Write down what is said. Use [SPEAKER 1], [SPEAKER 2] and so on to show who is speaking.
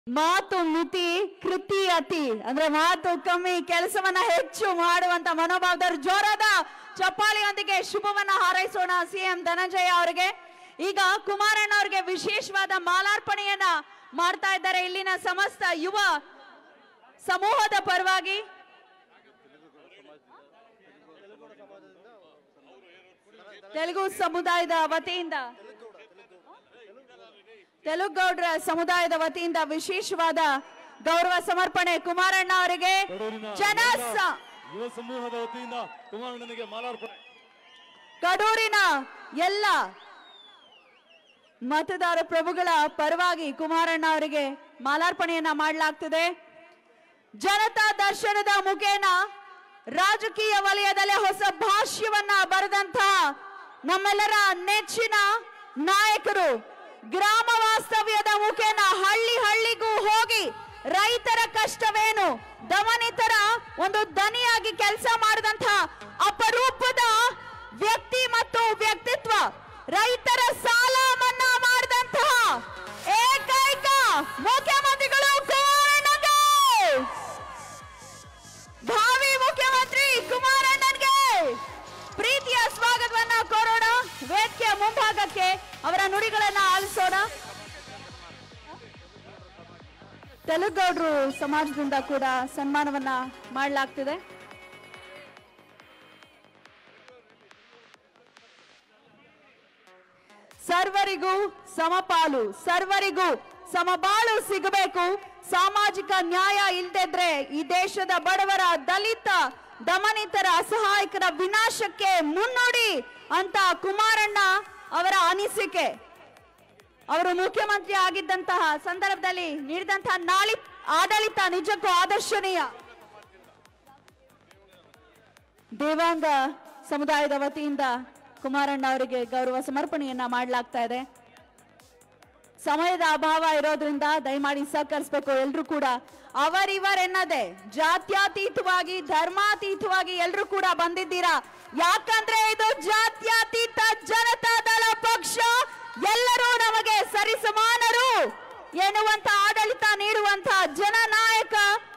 [SPEAKER 1] ಮಾತು ಮಿತಿ ಕೃತಿ ಅತಿ ಅಂದ್ರೆ ಮಾತು ಕಮ್ಮಿ ಕೆಲಸವನ್ನ ಹೆಚ್ಚು ಮಾಡುವಂತ ಮನೋಭಾವದವರು ಜೋರಾದ ಚಪ್ಪಾಳಿಯೊಂದಿಗೆ ಶುಭವನ್ನ ಹಾರೈಸೋಣ ಸಿಎಂ ಧನಂಜಯ ಅವರಿಗೆ ಈಗ ಕುಮಾರಣ್ಣ ಅವರಿಗೆ ವಿಶೇಷವಾದ ಮಾಲಾರ್ಪಣೆಯನ್ನ ಮಾಡ್ತಾ ಇದ್ದಾರೆ ಇಲ್ಲಿನ ಸಮಸ್ತ ಯುವ ಸಮೂಹದ ಪರವಾಗಿ ತೆಲುಗು ಸಮುದಾಯದ ವತಿಯಿಂದ ತೆಲುಗೌಡ್ರ ಸಮುದಾಯದ ವತಿಯಿಂದ ವಿಶೇಷವಾದ ಗೌರವ ಸಮರ್ಪಣೆ ಕುಮಾರಣ್ಣ ಅವರಿಗೆ
[SPEAKER 2] ಕಡೂರಿನ
[SPEAKER 1] ಜನ
[SPEAKER 2] ಎಲ್ಲ
[SPEAKER 1] ಸ-
[SPEAKER 2] ಯುವ ಸಮೂಹದ ವತಿಯಿಂದ ಕುಮಾರಣ್ಣನಿಗೆ ಮಾಲಾರ್ಪಣೆ
[SPEAKER 1] ಕಡೂರಿನ ಎಲ್ಲ ಮತದಾರ ಪ್ರಭುಗಳ ಪರವಾಗಿ ಕುಮಾರಣ್ಣ ಅವರಿಗೆ ಮಾಲಾರ್ಪಣೆಯನ್ನ ಮಾಡಲಾಗ್ತಿದೆ ಜನತಾ ದರ್ಶನದ ಮುಖೇನ ರಾಜಕೀಯ ವಲಯದಲ್ಲೇ ಹೊಸ ಭಾಷ್ಯವನ್ನ ಬರೆದಂತಹ ನಮ್ಮೆಲ್ಲರ ನೆಚ್ಚಿನ ನಾಯಕರು ಗ್ರಾಮ ವಾಸ್ತವ್ಯದ ಮುಖೇನ ಹಳ್ಳಿ ಹಳ್ಳಿಗೂ ಹೋಗಿ ರೈತರ ಕಷ್ಟವೇನು ದಮನಿತರ ಒಂದು ದನಿಯಾಗಿ ಕೆಲಸ ಮಾಡಿದಂತಹ ಅಪರೂಪದ ವ್ಯಕ್ತಿ ಮತ್ತು ವ್ಯಕ್ತಿತ್ವ ರೈತರ ಸಾಲ ಮನ್ನಾ ಮಾಡಿದಂತಹ ಏಕೈಕ ಮುಖ್ಯಮಂತ್ರಿಗಳು ಕುಮಾರಣ್ಣಗೆ ಭಾವಿ ಮುಖ್ಯಮಂತ್ರಿ ಕುಮಾರಣ್ಣನ್ಗೆ ಪ್ರೀತಿಯ ಸ್ವಾಗತವನ್ನ ಕೋರೋಣ ವೇದಿಕೆಯ ಮುಂಭಾಗಕ್ಕೆ ಅವರ ನುಡಿಗಳನ್ನ ಆಲಿಸೋಣ ತೆಲುಗೌಡ್ರು ಸಮಾಜದಿಂದ ಕೂಡ ಸನ್ಮಾನವನ್ನ ಮಾಡಲಾಗ್ತಿದೆ ಸರ್ವರಿಗೂ ಸಮಪಾಲು ಸರ್ವರಿಗೂ ಸಮಬಾಳು ಸಿಗಬೇಕು ಸಾಮಾಜಿಕ ನ್ಯಾಯ ಇಲ್ದಿದ್ರೆ ಈ ದೇಶದ ಬಡವರ ದಲಿತ ದಮನಿತರ ಅಸಹಾಯಕರ ವಿನಾಶಕ್ಕೆ ಮುನ್ನುಡಿ ಅಂತ ಕುಮಾರಣ್ಣ ಅವರ ಅನಿಸಿಕೆ ಅವರು ಮುಖ್ಯಮಂತ್ರಿ ಆಗಿದ್ದಂತಹ ಸಂದರ್ಭದಲ್ಲಿ ನೀಡಿದಂತಹ ನಾಳಿ ಆಡಳಿತ ನಿಜಕ್ಕೂ ಆದರ್ಶನೀಯ ದೇವಾಂಗ ಸಮುದಾಯದ ವತಿಯಿಂದ ಕುಮಾರಣ್ಣ ಅವರಿಗೆ ಗೌರವ ಸಮರ್ಪಣೆಯನ್ನ ಮಾಡಲಾಗ್ತಾ ಇದೆ ಸಮಯದ ಅಭಾವ ಇರೋದ್ರಿಂದ ದಯಮಾಡಿ ಸಹಕರಿಸಬೇಕು ಎಲ್ರು ಕೂಡ ಅವರಿವರೆನ್ನದೆ ಜಾತ್ಯತೀತವಾಗಿ ಧರ್ಮಾತೀತವಾಗಿ ಎಲ್ರು ಕೂಡ ಬಂದಿದ್ದೀರಾ ಯಾಕಂದ್ರೆ ಇದು ಜಾತ್ಯತೀತ ಜನತಾ ದಳ ಪಕ್ಷ ಎಲ್ಲರೂ ನಮಗೆ ಸರಿಸಮಾನರು ಎನ್ನುವಂತ ಆಡಳಿತ ನೀಡುವಂತ ಜನನಾಯಕ